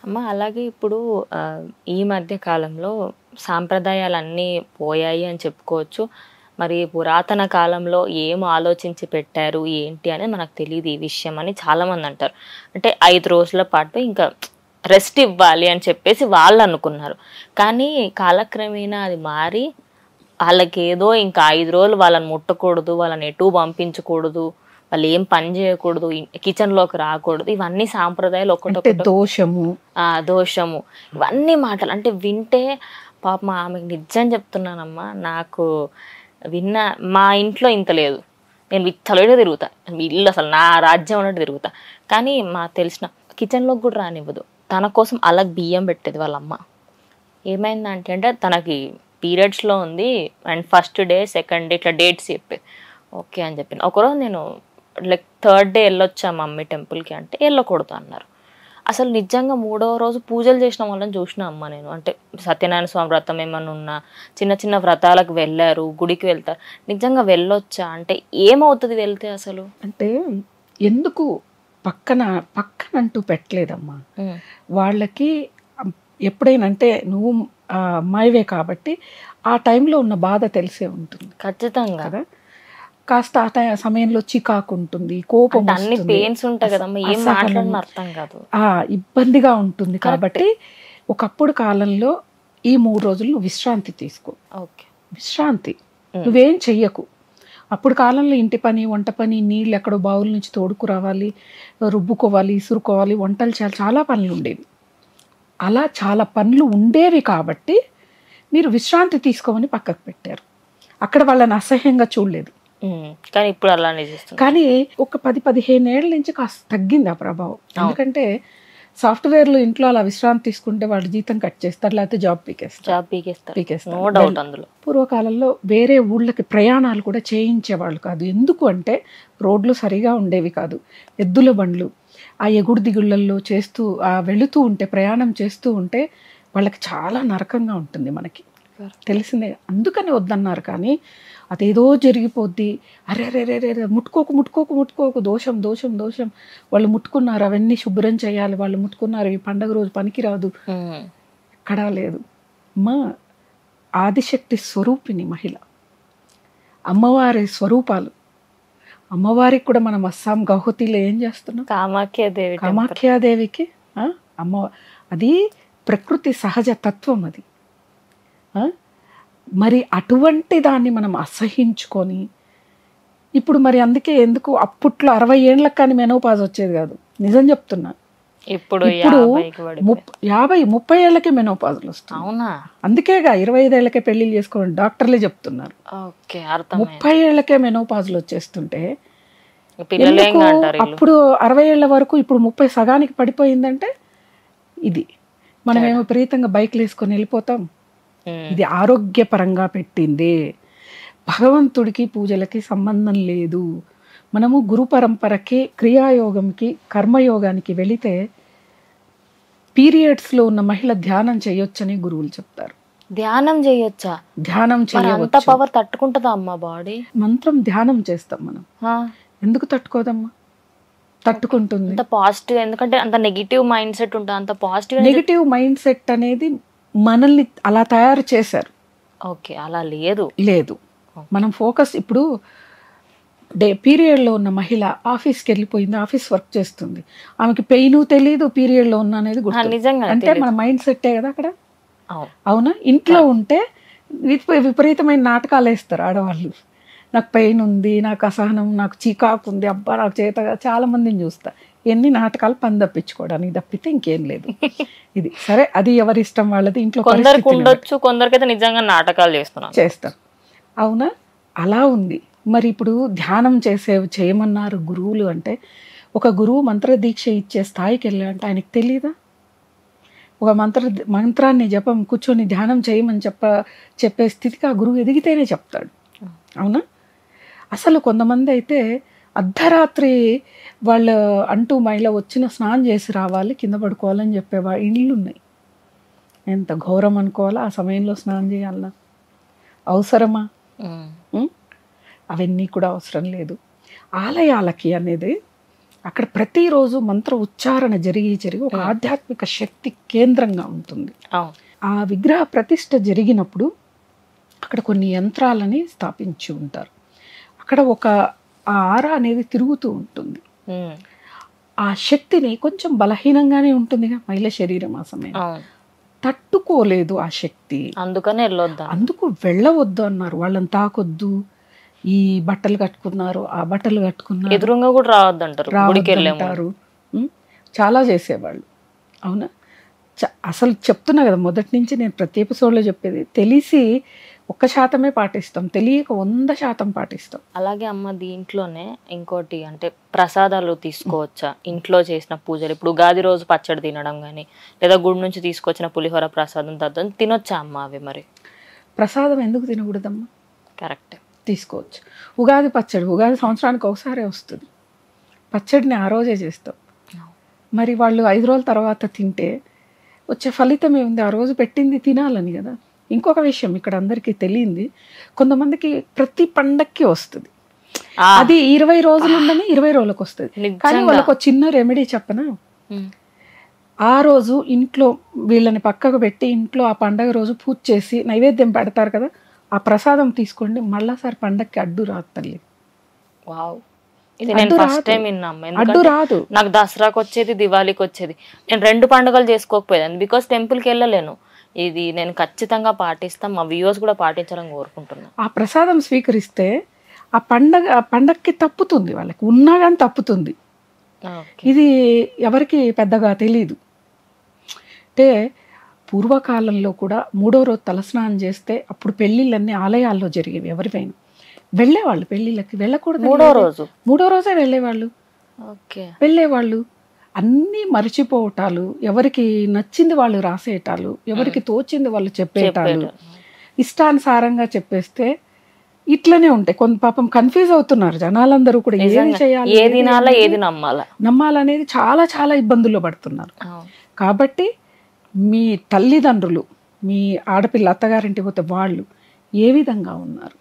అమ్మ అలాగే ఇప్పుడు ఆ, ఈ మధ్య కాలంలో సాంప్రదాయాలన్నీ పోయాయి అని చెప్పుకోవచ్చు మరి పురాతన కాలంలో ఏం ఆలోచించి పెట్టారు ఏంటి అనేది మనకు తెలియదు ఈ విషయం అని చాలా మంది అంటారు అంటే ఐదు రోజుల పాటు ఇంకా రెస్ట్ ఇవ్వాలి అని చెప్పేసి వాళ్ళు అనుకున్నారు కానీ కాలక్రమేణా అది మారి వాళ్ళకి ఏదో ఇంకా ఐదు రోజులు వాళ్ళని ముట్టకూడదు వాళ్ళని ఎటు పంపించకూడదు వాళ్ళు ఏం పని చేయకూడదు కిచెన్ లోకి రాకూడదు ఇవన్నీ సాంప్రదాయాలు అంటే ఒకటొకటి దోషము ఆ దోషము ఇవన్నీ మాటలు అంటే వింటే పాపం ఆమెకు నిజం చెప్తున్నానమ్మా నాకు విన్న మా ఇంట్లో ఇంత లేదు నేను విత్తలుగా తిరుగుతా ఇల్లు అసలు నా రాజ్యం అన్నట్టు తిరుగుతా కానీ మా తెలిసిన కిచెన్లోకి కూడా రానివ్వదు తన కోసం అలా బియ్యం పెట్టేది వాళ్ళ అమ్మ ఏమైందంటే అంటే తనకి పీరియడ్స్లో ఉంది and first day second day ఇట్లా డేట్స్ చెప్పేది ఓకే అని చెప్పిన ఒకరోజు నేను లైక్ థర్డ్ డే వెళ్ళొచ్చా మమ్మీ టెంపుల్కి అంటే వెళ్ళకూడదు అన్నారు అసలు నిజంగా మూడో రోజు పూజలు చేసిన వాళ్ళని చూసిన అమ్మ నేను అంటే సత్యనారాయణ స్వామి వ్రతం ఏమన్నా ఉన్నా చిన్న చిన్న వ్రతాలకు వెళ్ళారు గుడికి వెళ్తారు నిజంగా వెళ్ళొచ్చా అంటే ఏమవుతుంది వెళ్తే అసలు అంటే ఎందుకు పక్కన పక్కన అంటూ పెట్టలేదమ్మా వాళ్ళకి అం- ఎప్పుడైనా అంటే నువ్వు ఆ, అమ్మాయివే కాబట్టి ఆ టైంలో ఉన్న బాధ తెలిసే ఉంటుంది ఖచ్చితంగా కదా కాస్త ఆ టై- సమయంలో చికాకు ఉంటుంది కోపం అంటే అన్ని వస్తుంది. పెయిన్స్ ఉంటాయి కదమ్మా ఏం అసహనం. మాట్లాడిన అర్థం కాదు ఆ ఇబ్బందిగా ఉంటుంది కాబట్టి ఒకప్పుడు కాలంలో ఈ మూడు రోజులు నువ్వు విశ్రాంతి తీసుకో ఓకే విశ్రాంతి నువ్వేం చెయ్యకు అప్పుడు కాలంలో ఇంటి పని వంట పని నీళ్ళు ఎక్కడో బావుల నుంచి తోడుకు రావాలి రుబ్బుకోవాలి ఇసురుకోవాలి వంటలు చాలా చాలా పనులు ఉండేవి అలా చాలా పనులు ఉండేవి కాబట్టి మీరు విశ్రాంతి తీసుకోమని పక్కకు పెట్టారు అక్కడ వాళ్ళని అసహ్యంగా చూడలేదు ఉమ్, కానీ ఇప్పుడు అలానే చేస్తున్నారు కానీ ఒక పది పదిహేను ఏళ్ళ నుంచి కాస్త తగ్గింది ఆ ప్రభావం ఎందుకంటే సాఫ్ట్వేర్లు ఇంట్లో అలా విశ్రాంతి తీసుకుంటే వాళ్ళ జీతం కట్ చేస్తారు లేకపోతే జాబ్ పీకేస్తారు జాబ్ పీకేస్తారు పీకేస్తారు. నో డౌట్ అందులో పూర్వకాలంలో వేరే ఊళ్ళకి ప్రయాణాలు కూడా చేయించేవాళ్ళు కాదు ఎందుకు అంటే రోడ్లు సరిగా ఉండేవి కాదు ఎద్దుల బండ్లు ఆ ఎగుడు దిగుళ్ళల్లో చేస్తూ ఆ వెళుతూ ఉంటే ప్రయాణం చేస్తూ ఉంటే వాళ్ళకి చాలా నరకంగా ఉంటుంది మనకి తెలిసిందే అందుకని వద్దన్నారు కానీ అదేదో జరిగిపోద్ది అరే అరే అరే అరే ముట్టుకోకు ముట్టుకోకు ముట్టుకోకు దోషం దోషం దోషం వాళ్ళు ముట్టుకున్నారు అవన్నీ శుభ్రం చేయాలి వాళ్ళు ముట్టుకున్నారు ఈ పండగ రోజు పనికిరాదు ఉమ్, ఎక్కడా లేదు మా ఆదిశక్తి స్వరూపిణి మహిళ అమ్మవారి స్వరూపాలు అమ్మవారికి కూడా మనం అస్సాం గౌహతిలో ఏం చేస్తున్నాం కామాఖ్య దేవి temple. కామాఖ్యాదేవికి ఆ, అమ్మ అది ప్రకృతి సహజ తత్వం అది ఆ, మరి అటువంటి దాన్ని మనం అసహించుకొని ఇప్పుడు మరి అందుకే ఎందుకు అప్పట్లో అరవై ఏళ్ళకి కానీ మెనోపాజ్ వచ్చేది కాదు నిజం చెప్తున్నా ఇప్పుడు ఇప్పుడు యాభైకి పడి ముప్ యాభై ముప్పై ఏళ్ళకే మెనోపాజులు వస్తుంది అవునా అందుకేగా ఇరవై ఐదేళ్లకే పెళ్లిళ్ళు చేసుకోండి డాక్టర్లే చెప్తున్నారు ఓకే అర్థమైంది ముప్పై ఏళ్ళకే మెనోపాజులు వచ్చేస్తుంటే పిల్లలు ఏం ఎందుకు అంటారు వీళ్ళు అప్పుడు అరవై ఏళ్ళ వరకు ఇప్పుడు ముప్పై సగానికి పడిపోయిందంటే ఇది మనమేమో విపరీతంగా బైక్లు వేసుకొని వెళ్ళిపోతాం ఉమ్, ఇది ఆరోగ్యపరంగా పెట్టింది భగవంతుడికి పూజలకి సంబంధం లేదు మనము గురు పరంపరకి క్రియాయోగంకి కర్మయోగానికి వెళితే పీరియడ్స్లో ఉన్న మహిళ ధ్యానం చేయొచ్చని గురువులు చెప్తారు ధ్యానం చేయొచ్చా ధ్యానం మరి అంత చేయవచ్చు పవర్ తట్టుకుంటుందా అమ్మ బాడీ మంత్రం ధ్యానం చేస్తాం మనం ఎందుకు తట్టుకోదమ్మా తట్టుకుంటుంది అంత పాజిటివ్ ఎందుకంటే అంత నెగిటివ్ మైండ్ సెట్ ఉంటుంది అంత పాజిటివ్ నెగిటివ్ మైండ్ సెట్ అనేది మనల్ని అలా తయారు చేశారు ఓకే అలా లేదు లేదు మనం ఫోకస్ ఇప్పుడు డే పీరియడ్లో ఉన్న మహిళ ఆఫీస్కి వెళ్ళిపోయింది ఆఫీస్ వర్క్ చేస్తుంది ఆమెకి పెయిన్ తెలియదు పీరియడ్లో ఉన్న అనేది ఆ, గుర్తు నిజంగా అంటే మన మైండ్ సెట్టే కదా అక్కడ అవును అవునా ఇంట్లో ఉంటే విప- విపరీతమైన నాటకాలు వేస్తారు ఆడవాళ్ళు నాకు పెయిన్ ఉంది నాకు అసహనం నాకు చీకాకు ఉంది అబ్బా నాకు చేత కాదు. చాలా మందిని చూస్తా ఎన్ని నాటకాలు పని తప్పించుకోవడానికి తప్పితే ఇంకేం లేదు ఇది సరే అది ఎవరి ఇష్టం వాళ్ళది ఇంట్లో కొందరికి పరిస్థితులు ఉండొచ్చు కొందరికైతే నిజంగా నాటకాలు చేస్తున్నారు చేస్తారు అవునా అలా ఉంది మరి ఇప్పుడు ధ్యానం చేసే చేయమన్నారు గురువులు అంటే ఒక గురువు మంత్ర దీక్ష ఇచ్చే స్థాయికి వెళ్ళాలంటే ఆయనకి తెలియదా ఒక మంత్ర మంత్రాన్ని జపం కూర్చొని ధ్యానం చేయమని చెప్ప చెప్పే స్థితికి ఆ గురువు ఎదిగితేనే చెప్తాడు అవునా అసలు కొంతమంది అయితే అర్ధరాత్రి వాళ్ళ అంటూ మహిళ వచ్చిన స్నానం చేసి రావాలి కింద పడుకోవాలని చెప్పే వా ఇళ్ళు ఉన్నాయి ఎంత ఘోరం అనుకోవాలా ఆ సమయంలో స్నానం చేయాలన్నా అవసరమా ఉమ్. ఉం? అవన్నీ కూడా అవసరం లేదు ఆలయాలకి అనేది అక్కడ ప్రతిరోజు మంత్ర ఉచ్చారణ జరిగి జరిగి ఒక ఆధ్యాత్మిక శక్తి కేంద్రంగా ఉంటుంది అవును ఆ విగ్రహ ప్రతిష్ఠ జరిగినప్పుడు అక్కడ కొన్ని యంత్రాలని స్థాపించి ఉంటారు అక్కడ ఒక ఆ ఆర అనేది తిరుగుతూ ఉంటుంది ఉమ్, ఆ శక్తిని కొంచెం బలహీనంగానే ఉంటుందిగా మహిళ శరీరం ఆ సమయం అవును తట్టుకోలేదు ఆ శక్తి అందుకనే వెళ్ళొద్దా అందుకు వెళ్ళవద్దు అన్నారు వాళ్ళని తాకొద్దు ఈ బట్టలు కట్టుకున్నారు ఆ బట్టలు కట్టుకున్నారు ఎదురుగా కూడా రావద్దు అంటారు గుడికి వెళ్ళేము రావద్దంటారు ఉం? చాలా చేసేవాళ్ళు అవునా చ- అసలు చెప్తున్నా కదా మొదటి నుంచి నేను ప్రతి ఎపిసోడ్లో చెప్పేది తెలిసి ఒక్క శాతమే పాటిస్తాం తెలియక వంద శాతం పాటిస్తాం అలాగే అమ్మ దీంట్లోనే ఇంకోటి అంటే ప్రసాదాలు తీసుకోవచ్చా ఇంట్లో చేసిన పూజలు ఇప్పుడు ఉగాది రోజు పచ్చడి తినడం కానీ లేదా గుడి నుంచి తీసుకొచ్చిన పులిహోర ప్రసాదం తద్దని తినొచ్చా అమ్మ అవి మరి ప్రసాదం ఎందుకు తినకూడదమ్మా కరెక్ట్ తీసుకోవచ్చు ఉగాది పచ్చడి ఉగాది సంవత్సరానికి ఒకసారి వస్తుంది పచ్చడిని ఆ రోజే చేస్తాం మరి వాళ్ళు ఐదు రోజుల తర్వాత తింటే వచ్చే ఫలితం ఏముంది ఆ రోజు పెట్టింది తినాలని కదా ఇంకొక విషయం ఇక్కడ అందరికీ తెలియంది కొంతమందికి ప్రతి పండక్కి వస్తుంది అది ఇరవై రోజులు ఉండని ఇరవై రోజులకు వస్తుంది కానీ వాళ్ళకు ఒక చిన్న రెమెడీ చెప్పనా ఆ రోజు ఇంట్లో వీళ్ళని పక్కకు పెట్టి ఇంట్లో ఆ పండగ రోజు పూజ చేసి నైవేద్యం పెడతారు కదా ఆ ప్రసాదం తీసుకోండి మళ్ళాసారి పండక్కి అడ్డు రాదు తల్లి వావ్ ఇది నేను అడ్డు ఫస్ట్ రాదు. టైం విన్నాము అడ్డు ఎందుకంటే రాదు నాకు దసరాకి వచ్చేది దివాళీకి వచ్చేది నేను రెండు పండుగలు చేసుకోకపోయేదాన్ని బికాస్ టెంపుల్కి వెళ్ళలేను ఇది నేను ఖచ్చితంగా పాటిస్తాం మా వ్యూవర్స్ కూడా పాటించాలని కోరుకుంటున్నాను ఆ ప్రసాదం స్వీకరిస్తే ఆ పండగ ఆ పండక్కి తప్పుతుంది వాళ్ళకి ఉన్నా కానీ తప్పుతుంది ఓకే ఇది ఎవరికి పెద్దగా తెలియదు అంటే పూర్వకాలంలో కూడా మూడో రోజు తలస్నానం చేస్తే అప్పుడు పెళ్ళిళ్ళన్నీ ఆలయాల్లో జరిగేవి ఎవరివైనా వెళ్ళేవాళ్ళు పెళ్ళిళ్ళకి వెళ్ళకూడదు మూడో రోజు మూడో రోజే వెళ్ళేవాళ్ళు ఓకే వెళ్ళేవాళ్ళు అన్నీ మర్చిపోవటాలు ఎవరికి నచ్చింది వాళ్ళు రాసేయటాలు ఎవరికి తోచింది వాళ్ళు చెప్పేటాలు ఇష్టానుసారంగా చెప్పేస్తే ఇట్లనే ఉంటాయి కొంత పాపం కన్ఫ్యూజ్ అవుతున్నారు జనాలందరూ కూడా ఏది చేయాలి ఏ దినాల ఏది నమ్మాలా నమ్మాలనేది చాలా చాలా ఇబ్బందుల్లో పడుతున్నారు అవును. కాబట్టి మీ తల్లిదండ్రులు మీ ఆడపిల్ల అత్తగారింటికి పోతే వాళ్ళు ఏ విధంగా ఉన్నారు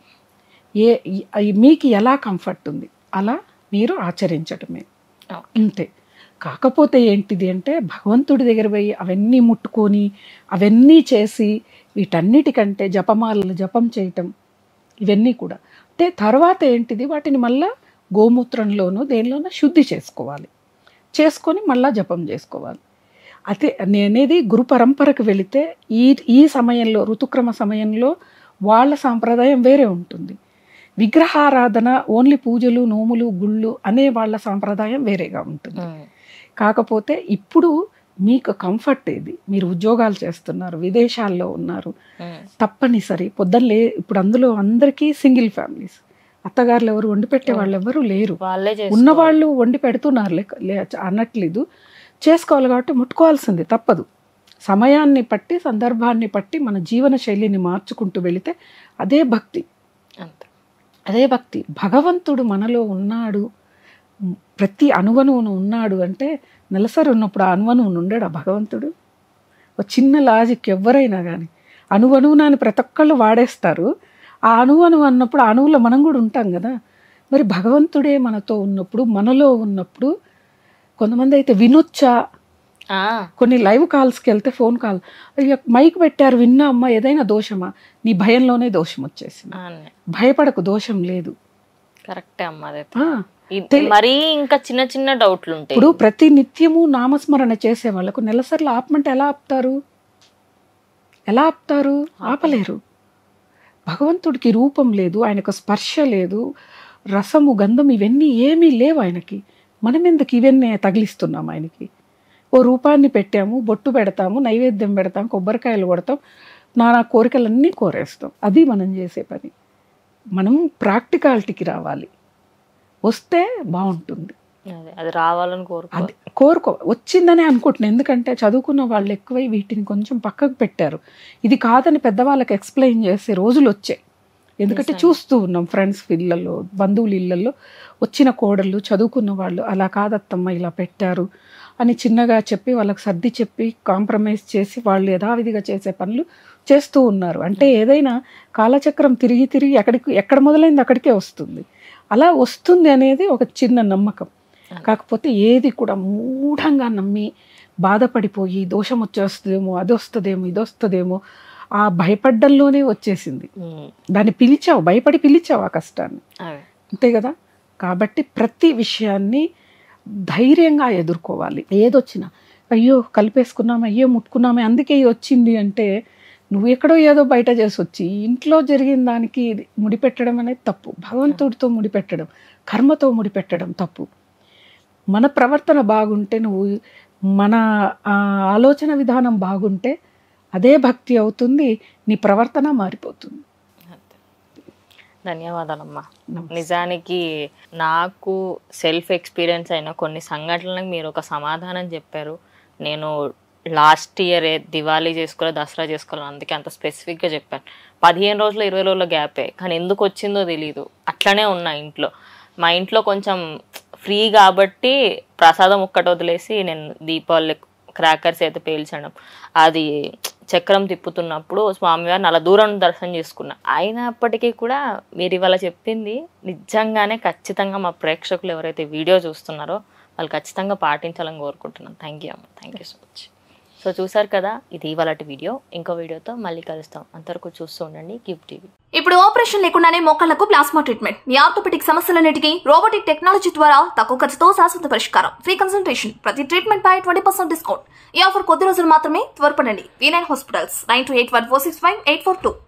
ఏ ఈ- మీకు ఎలా కంఫర్ట్ ఉంది అలా మీరు ఆచరించటమే అవును. అంతే కాకపోతే ఏంటిది అంటే భగవంతుడి దగ్గర పోయి అవన్నీ ముట్టుకొని అవన్నీ చేసి వీటన్నిటికంటే జపమాలలు జపం చేయటం ఇవన్నీ కూడా అంటే తర్వాత ఏంటిది వాటిని మళ్ళా గోమూత్రంలోనూ దేనిలోనూ శుద్ధి చేసుకోవాలి చేసుకొని మళ్ళా జపం చేసుకోవాలి అదే నేనేది గురు పరంపరకు వెళితే ఈ ఈ సమయంలో ఋతుక్రమ సమయంలో వాళ్ళ సాంప్రదాయం వేరే ఉంటుంది విగ్రహారాధన ఓన్లీ పూజలు నోములు గుళ్ళు అనే వాళ్ళ సాంప్రదాయం వేరేగా ఉంటుంది ఉమ్. కాకపోతే ఇప్పుడు మీకు కంఫర్ట్ ఏది మీరు ఉద్యోగాలు చేస్తున్నారు విదేశాల్లో ఉన్నారు ఉమ్. తప్పనిసరి పొద్దున్న ఇప్పుడు అందులో అందరికీ సింగిల్ ఫ్యామిలీస్ అత్తగారులు ఎవరు వండి పెట్టే వాళ్ళు ఎవరు లేరు వాళ్ళే చేస్తారు ఉన్నవాళ్ళు వండి పెడుతున్నారు లేక లే- అనట్లేదు చేసుకోవాలి కాబట్టి ముట్టుకోవాల్సింది తప్పదు సమయాన్ని బట్టి సందర్భాన్ని బట్టి మన జీవన శైలిని మార్చుకుంటూ వెళితే అదే భక్తి అంతే అదే భక్తి భగవంతుడు మనలో ఉన్నాడు ఉమ్, ప్రతి అణువణువును ఉన్నాడు అంటే నెలసరి ఉన్నప్పుడు ఆ అణువణువును ఉండడు ఆ భగవంతుడు ఒక చిన్న లాజిక్ ఎవరైనా కానీ అణువణువునాని ప్రతి ఒక్కళ్ళు వాడేస్తారు ఆ అణువణువు అన్నప్పుడు ఆ అణువులో మనం కూడా ఉంటాం కదా మరి భగవంతుడే మనతో ఉన్నప్పుడు మనలో ఉన్నప్పుడు కొంతమంది అయితే వినొచ్చా ఆ, కొన్ని లైవ్ కాల్స్కి వెళ్తే ఫోన్ కాల్ అయ్యో మైక్ పెట్టారు విన్నా అమ్మా ఏదైనా దోషమా నీ భయంలోనే దోషం వచ్చేసింది అనే. భయపడకు దోషం లేదు కరెక్టే అమ్మ అదైతే ఆ, ఇది మరీ ఇంకా చిన్న చిన్న డౌట్లు ఉంటాయి ఇప్పుడు ప్రతి నిత్యము నామస్మరణ చేసే వాళ్ళకు నెలసరిలో ఆపమంటే ఎలా ఆపుతారు ఎలా ఆపుతారు ఆపలేరు భగవంతుడికి రూపం లేదు ఆయనకు స్పర్శ లేదు రసము గంధం ఇవన్నీ ఏమీ లేవు ఆయనకి మనం ఎందుకు ఇవన్నీ తగిలిస్తున్నాం ఆయనకి ఓ రూపాన్ని పెట్టాము బొట్టు పెడతాము నైవేద్యం పెడతాం కొబ్బరికాయలు కొడతాం నానా కోరికలన్నీ కోరేస్తాం అది మనం చేసే పని మనం ప్రాక్టికాలిటీకి రావాలి వస్తే బాగుంటుంది అదే అది రావాలని కోరుకో అది కోరుకో వచ్చిందని అనుకుంటున్నాను ఎందుకంటే చదువుకున్న వాళ్ళు ఎక్కువై వీటిని కొంచెం పక్కకు పెట్టారు ఇది కాదని పెద్దవాళ్ళకి ఎక్స్ప్లెయిన్ చేసే రోజులు వచ్చాయి ఎందుకంటే చూస్తూ ఉన్నాం ఫ్రెండ్స్ ఇళ్ళల్లో బంధువుల ఇళ్ళల్లో వచ్చిన కోడళ్ళు చదువుకున్న వాళ్ళు అలా కాదత్తమ్మ ఇలా పెట్టారు అని చిన్నగా చెప్పి వాళ్ళకి సర్ది చెప్పి కాంప్రమైజ్ చేసి వాళ్ళు యథావిధిగా చేసే పనులు చేస్తూ ఉన్నారు అంటే ఏదైనా కాలచక్రం తిరిగి తిరిగి ఎక్కడికి ఎక్కడ మొదలైంది అక్కడికే వస్తుంది అలా వస్తుంది అనేది ఒక చిన్న నమ్మకం కాకపోతే ఏది కూడా మూఢంగా నమ్మి బాధపడిపోయి దోషం వచ్చేస్తుందేమో అది వస్తుందేమో ఇది వస్తుందేమో ఆ భయపడ్డంలోనే వచ్చేసింది ఉమ్, దాన్ని పిలిచావు భయపడి పిలిచావు ఆ కష్టాన్ని అదే అంతే కదా కాబట్టి ప్రతి విషయాన్ని ధైర్యంగా ఎదుర్కోవాలి ఏదొచ్చినా అయ్యో కలిపేసుకున్నామే అయ్యో ముట్టుకున్నామే అందుకే ఇది వచ్చింది అంటే నువ్వు ఎక్కడో ఏదో బయట చేసి వచ్చి ఇంట్లో జరిగిన దానికి ఇది ముడిపెట్టడం అనేది తప్పు భగవంతుడితో ముడిపెట్టడం కర్మతో ముడిపెట్టడం తప్పు మన ప్రవర్తన బాగుంటే నువ్వు మన ఆ, ఆలోచన విధానం బాగుంటే అదే భక్తి అవుతుంది నీ ప్రవర్తన మారిపోతుంది అంతే. ధన్యవాదాలమ్మా నమస్తే. నిజానికి నాకు సెల్ఫ్ ఎక్స్పీరియన్స్ అయిన కొన్ని సంఘటనలకు మీరు ఒక సమాధానం చెప్పారు నేను లాస్ట్ ఇయర్ దివాళీ చేసుకోవాలి దసరా చేసుకోవాలి అందుకే అంత స్పెసిఫిక్గా చెప్పాను పదిహేను రోజులు ఇరవై రోజుల గ్యాపే కానీ ఎందుకు వచ్చిందో తెలియదు అట్లనే ఉన్నా ఇంట్లో మా ఇంట్లో కొంచెం ఫ్రీ కాబట్టి ప్రసాదం ఒక్కటి వదిలేసి నేను దీపావళి క్రాకర్స్ అయితే పేల్చడం అది చక్రం తిప్పుతున్నప్పుడు స్వామివారిని అలా దూరం దర్శనం చేసుకున్నా అయినప్పటికీ కూడా మీరు ఇవాళ చెప్పింది నిజంగానే ఖచ్చితంగా మా ప్రేక్షకులు ఎవరైతే వీడియో చూస్తున్నారో వాళ్ళు ఖచ్చితంగా పాటించాలని కోరుకుంటున్నాను థ్యాంక్ యూ అమ్మ thank you so much so చూసారు కదా ఇది ఇవాళ వీడియో ఇంకో వీడియోతో మళ్ళీ కలుస్తాం అంతవరకు చూస్తూ ఉండండి గిఫ్ట్ టీవీ ఇప్పుడు ఆపరేషన్ లేకుండానే మోకాళ్లకు ప్లాస్మా ట్రీట్మెంట్ మీ ఆర్థోపెటిక్ సమస్యలన్నిటికీ రోబోటిక్ టెక్నాలజీ ద్వారా తక్కువ ఖర్చుతో శాశ్వత పరిష్కారం ఫ్రీ కన్సల్టేషన్ ప్రతి ట్రీట్మెంట్ పై ట్వంటీ పర్సెంట్ డిస్కౌంట్ ఈ ఆఫర్ కొద్ది రోజులు మాత్రమే త్వరపడండి V nine hospitals nine two eight one four six five eight four two